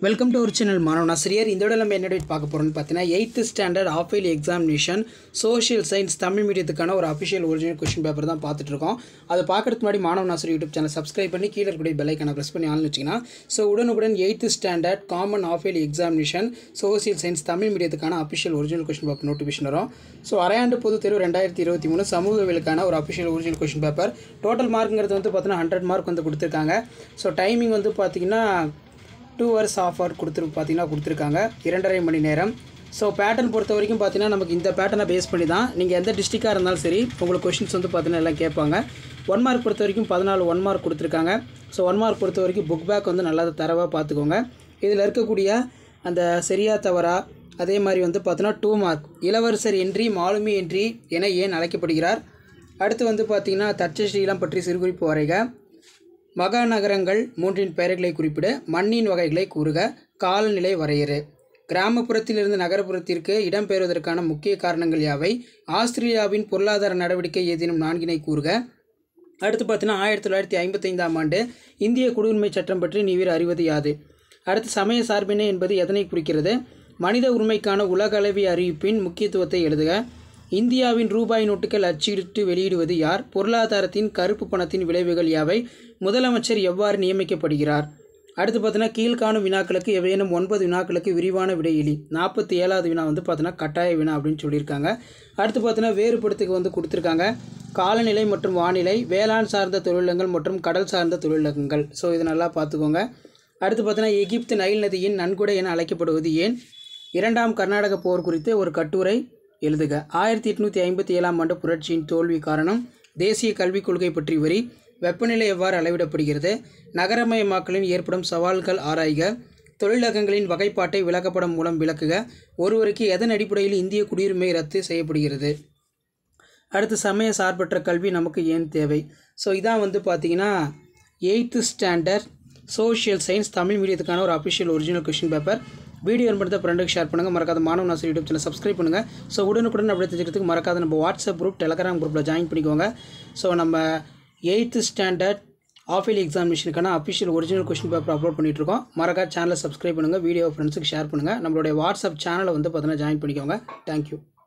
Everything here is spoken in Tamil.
வெல்கம் டு ஒரு சேனல் மாணவன் ஆசிரியர் இந்த விட நம்ம என்ன date பார்க்க போகிறோம்னு பார்த்தீங்கன்னா eighth standard of early examination social science Tamil மீடியத்துக்கான ஒரு அஃபிஷியல் ஒரிஜினல் கொஸ்டின் பேப்பர் தான் பார்த்துட்டு இருக்கோம் அதை பார்க்கறதுக்கு முன்னாடி மாணவன் ஆசிரியர் யூடியூப் சேனல் சப்ஸ்கிரைப் பண்ணி கீழே இருக்கக்கூடிய பெல்லைக்கான ப்ரெஸ் பண்ணி ஆள்னு வச்சிங்கன்னா ஸோ உடனுக்குடன் eighth standard common of early examination social science Tamil மீடியத்துக்கான official original question paper notification வரும் ஸோ அரையாண்டு பொது தேர்வு ரெண்டாயிரத்தி இருபத்தி மூணு சமூகவியலுக்கான ஒரு official original question paper total மார்க்குங்கிறது வந்து பார்த்தீங்கன்னா ஹண்ட்ரட் மார்க் வந்து கொடுத்துருக்காங்க ஸோ டைமிங் வந்து பார்த்தீங்கன்னா டூ ஹவர்ஸ் ஆஃப் ஹவர் கொடுத்துரு பார்த்தீங்கன்னா கொடுத்துருக்காங்க இரண்டரை மணி நேரம் ஸோ பேட்டர்ன் பொறுத்த வரைக்கும் பார்த்தீங்கன்னா நமக்கு இந்த பேட்டர்னை பேஸ் பண்ணி தான் நீங்கள் எந்த டிஸ்ட்ரிக்டாக இருந்தாலும் சரி உங்களுக்கு கொஷின்ஸ் வந்து பார்த்தீங்கன்னா எல்லாம் கேட்பாங்க ஒன் மார்க் பொறுத்த வரைக்கும் பதினாலு ஒன் மார்க் கொடுத்துருக்காங்க ஸோ ஒன் மார்க் பொறுத்த வரைக்கும் புக் பேக் வந்து நல்லா தரவாக பார்த்துக்கோங்க இதில் இருக்கக்கூடிய அந்த சரியா தவறா அதே மாதிரி வந்து பார்த்தீங்கன்னா டூ மார்க் இளவரசர் என்றி மாலுமி என்றி என ஏன் அழைக்கப்படுகிறார் அடுத்து வந்து பார்த்தீங்கன்னா தட்சஸ்ரீலம் பற்றி சிறுகுறிப்பு வரைக மகாநகரங்கள் மூன்றின் பெயர்களை குறிப்பிட மண்ணின் வகைகளை கூறுக காலநிலை வரையறு கிராமப்புறத்திலிருந்து நகரப்புறத்திற்கு இடம்பெயர்வதற்கான முக்கிய காரணங்கள் யாவை ஆஸ்திரேலியாவின் பொருளாதார நடவடிக்கை ஏதேனும் நான்கினை கூறுக அடுத்து பார்த்தீங்கன்னா ஆயிரத்தி தொள்ளாயிரத்தி ஐம்பத்தைந்தாம் ஆண்டு இந்திய குடியுரிமை சட்டம் பற்றி நீவிர் அறிவது யாது அடுத்து சமய சார்பினை என்பது எதனை குறிக்கிறது மனித உரிமைக்கான உலகளவிய அறிவிப்பின் முக்கியத்துவத்தை எழுதுக இந்தியாவின் ரூபாய் நோட்டுகள் அச்சிட்டு வெளியிடுவது யார் பொருளாதாரத்தின் கருப்பு பணத்தின் விளைவுகள் யாவை முதலமைச்சர் எவ்வாறு நியமிக்கப்படுகிறார் அடுத்து பார்த்தீங்கன்னா கீழ்காணும் வினாக்களுக்கு எவையேனும் ஒன்பது வினாக்களுக்கு விரிவான விடையிலி நாற்பத்தி ஏழாவது வினா வந்து பார்த்தீங்கன்னா கட்டாய வினா அப்படின்னு சொல்லியிருக்காங்க அடுத்து பார்த்தீங்கன்னா வேறுபடுத்துக்கு வந்து கொடுத்துருக்காங்க காலநிலை மற்றும் வானிலை வேளாண் சார்ந்த தொழிலகங்கள் மற்றும் கடல் சார்ந்த தொழிலகங்கள் ஸோ இது நல்லா பார்த்துக்கோங்க அடுத்து பார்த்தீங்கன்னா எகிப்து நைல் நதியின் நன்கொடை என அழைக்கப்படுவது ஏன் இரண்டாம் கர்நாடக போர் குறித்து ஒரு கட்டுரை எழுதுக ஆயிரத்தி எட்நூற்றி ஐம்பத்தி ஏழாம் ஆண்டு புரட்சியின் தோல்வி காரணம் தேசிய கல்விக் கொள்கை பற்றி வரி வெப்பநிலை எவ்வாறு அளவிடப்படுகிறது நகரமயமாக்கலின் ஏற்படும் சவால்கள் ஆராய்க தொழிலகங்களின் வகைப்பாட்டை விளக்கப்படம் மூலம் விளக்குக ஒருவருக்கு எதன் அடிப்படையில் இந்திய குடியுரிமை ரத்து செய்யப்படுகிறது அடுத்து சமய சார்பற்ற கல்வி நமக்கு ஏன் தேவை ஸோ இதான் வந்து பார்த்தீங்கன்னா eighth standard social science Tamil மீடியத்துக்கான ஒரு official original question paper video என்பதை ஃப்ரெண்டுக்கு ஷேர் பண்ணுங்கள் மறக்காத மாணவ நாசர் யூடியூப் சேனல் சப்ஸ்கிரைப் பண்ணுங்கள் ஸோ உடனுக்குடன் அப்படி தெரிஞ்சுக்கிறதுக்கு மறக்காத நம்ம வாட்ஸ்அப் குரூப் டெலகிராம் குரூப்பில் ஜாயின் பண்ணிக்கோங்க ஸோ நம்ம எயித்து ஸ்டாண்டர்ட் ஆஃபில் எக்ஸாமினேஷனுக்கான official original question paper upload பண்ணிட்டுருக்கோம் மறக்காத சேனலை சப்ஸ்கிரைப் பண்ணுங்கள் வீடியோ ஃப்ரெண்ட்ஸுக்கு ஷேர் பண்ணுங்கள் நம்மளுடைய வாட்ஸ்அப் சேனலை வந்து பார்த்தீங்கன்னா ஜாயின் பண்ணிக்கோங்க தேங்க்யூ